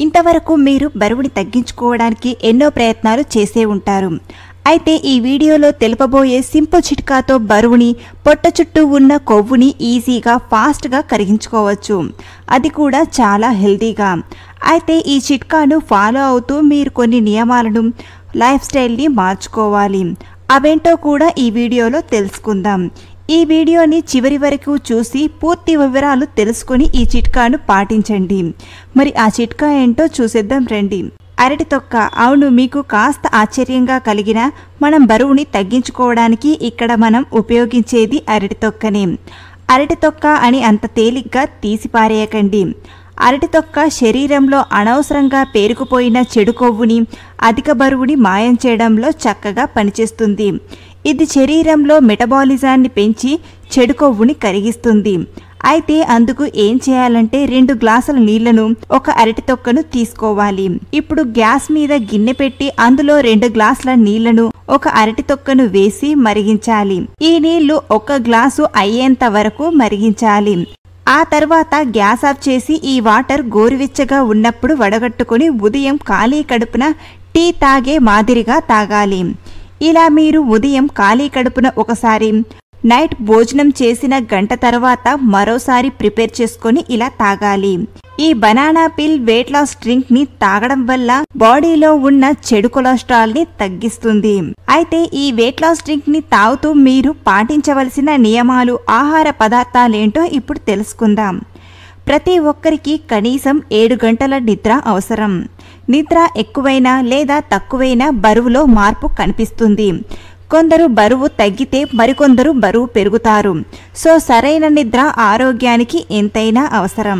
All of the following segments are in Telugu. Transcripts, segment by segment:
ఇంతవరకు మీరు బరువుని తగ్గించుకోవడానికి ఎన్నో ప్రయత్నాలు చేసే ఉంటారు అయితే ఈ వీడియోలో తెలుపబోయే సింపుల్ చిట్కాతో బరువుని పొట్ట చుట్టూ ఉన్న కొవ్వుని ఈజీగా ఫాస్ట్గా కరిగించుకోవచ్చు అది కూడా చాలా హెల్తీగా అయితే ఈ చిట్కాను ఫాలో అవుతూ మీరు కొన్ని నియమాలను లైఫ్ స్టైల్ని మార్చుకోవాలి అవేంటో కూడా ఈ వీడియోలో తెలుసుకుందాం ఈ వీడియోని చివరి వరకు చూసి పూర్తి వివరాలు తెలుసుకొని ఈ చిట్కాను పాటించండి మరి ఆ చిట్కా ఏంటో చూసేద్దాం రండి అరటి తొక్క అవును మీకు కాస్త ఆశ్చర్యంగా కలిగిన మనం బరువుని తగ్గించుకోవడానికి ఇక్కడ మనం ఉపయోగించేది అరటి తొక్కనే అరటి తొక్క అని అంత తేలిగ్గా తీసిపారేయకండి అరటి తొక్క శరీరంలో అనవసరంగా పేరుకుపోయిన చెడు కొవ్వుని అధిక బరువుని మాయం చేయడంలో చక్కగా పనిచేస్తుంది ఇది శరీరంలో మెటబాలిజాన్ని పెంచి చెడు కొవ్వుని కరిగిస్తుంది అయితే అందుకు ఏం చేయాలంటే రెండు గ్లాసుల నీళ్లను ఒక అరటి తొక్కను తీసుకోవాలి ఇప్పుడు గ్యాస్ మీద గిన్నె పెట్టి అందులో రెండు గ్లాసుల నీళ్లను ఒక అరటి తొక్కను వేసి మరిగించాలి ఈ నీళ్లు ఒక గ్లాసు అయ్యేంత వరకు మరిగించాలి ఆ తర్వాత గ్యాస్ ఆఫ్ చేసి ఈ వాటర్ గోరువెచ్చగా ఉన్నప్పుడు వడగట్టుకుని ఉదయం ఖాళీ కడుపున టీ తాగే మాదిరిగా తాగాలి ఇలా మీరు ఉదయం ఖాళీ కడుపున ఒకసారి నైట్ భోజనం చేసిన గంట తర్వాత మరోసారి ప్రిపేర్ చేసుకొని ఇలా తాగాలి ఈ బనానా పిల్ వెయిట్ లాస్ డ్రింక్ ని తాగడం వల్ల బాడీలో ఉన్న చెడు కొలెస్ట్రాల్ ని తగ్గిస్తుంది అయితే ఈ వెయిట్ లాస్ డ్రింక్ ని తాగుతూ మీరు పాటించవలసిన నియమాలు ఆహార పదార్థాలేంటో ఇప్పుడు తెలుసుకుందాం ప్రతి ఒక్కరికి కనీసం ఏడు గంటల నిద్ర అవసరం నిద్ర ఎక్కువైనా లేదా తక్కువైనా బరువులో మార్పు కనిపిస్తుంది కొందరు బరువు తగ్గితే మరికొందరు బరువు పెరుగుతారు సో సరైన నిద్ర ఆరోగ్యానికి ఎంతైనా అవసరం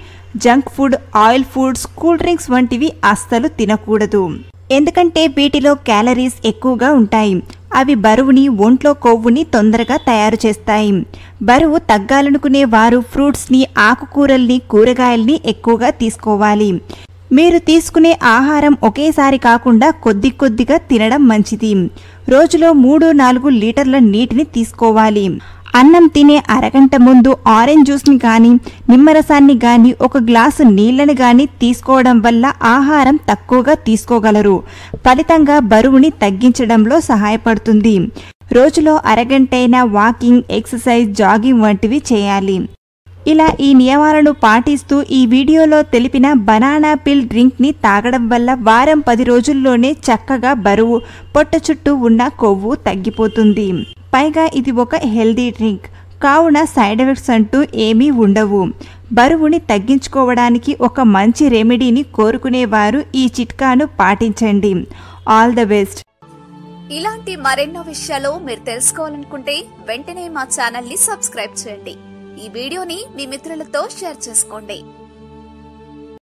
junk food oil foods cool drinks వంటివి అస్సలు తినకూడదు ఎందుకంటే వీటిలో క్యాలరీస్ ఎక్కువగా ఉంటాయి అవి బరువుని ఒంట్లో కొవ్వుని తొందరగా తయారు చేస్తాయి బరువు తగ్గాలనుకునే వారు ఫ్రూట్స్ని ఆకుకూరల్ని కూరగాయల్ని ఎక్కువగా తీసుకోవాలి మీరు తీసుకునే ఆహారం ఒకేసారి కాకుండా కొద్ది కొద్దిగా తినడం మంచిది రోజులో మూడు నాలుగు లీటర్ల నీటిని తీసుకోవాలి అన్నం తినే అరగంట ముందు ఆరెంజ్ జ్యూస్ని కానీ నిమ్మరసాన్ని కానీ ఒక గ్లాసు నీళ్ళని కానీ తీసుకోవడం వల్ల ఆహారం తక్కువగా తీసుకోగలరు ఫలితంగా బరువుని తగ్గించడంలో సహాయపడుతుంది రోజులో అరగంటైనా వాకింగ్ ఎక్సర్సైజ్ జాగింగ్ వంటివి చేయాలి ఇలా ఈ నియమాలను పాటిస్తూ ఈ వీడియోలో తెలిపిన బనానా పిల్ డ్రింక్ని తాగడం వల్ల వారం పది రోజుల్లోనే చక్కగా బరువు పొట్ట చుట్టూ ఉన్న కొవ్వు తగ్గిపోతుంది పైగా ఇది ఒక హెల్దీ డ్రింక్ కావున సైడ్ ఎఫెక్ట్స్ అంటూ ఏమీ ఉండవు బరువుని తగ్గించుకోవడానికి ఒక మంచి రెమెడీని కోరుకునేవారు ఈ చిట్కాను పాటించండి ఆల్ ద బెస్ట్ ఇలాంటి మరెన్నో విషయాలు మీరు తెలుసుకోవాలనుకుంటే వెంటనే మా ఛానల్ ని సబ్స్క్రైబ్ చేయండి ఈ వీడియోని మీ మిత్రులతో షేర్ చేసుకోండి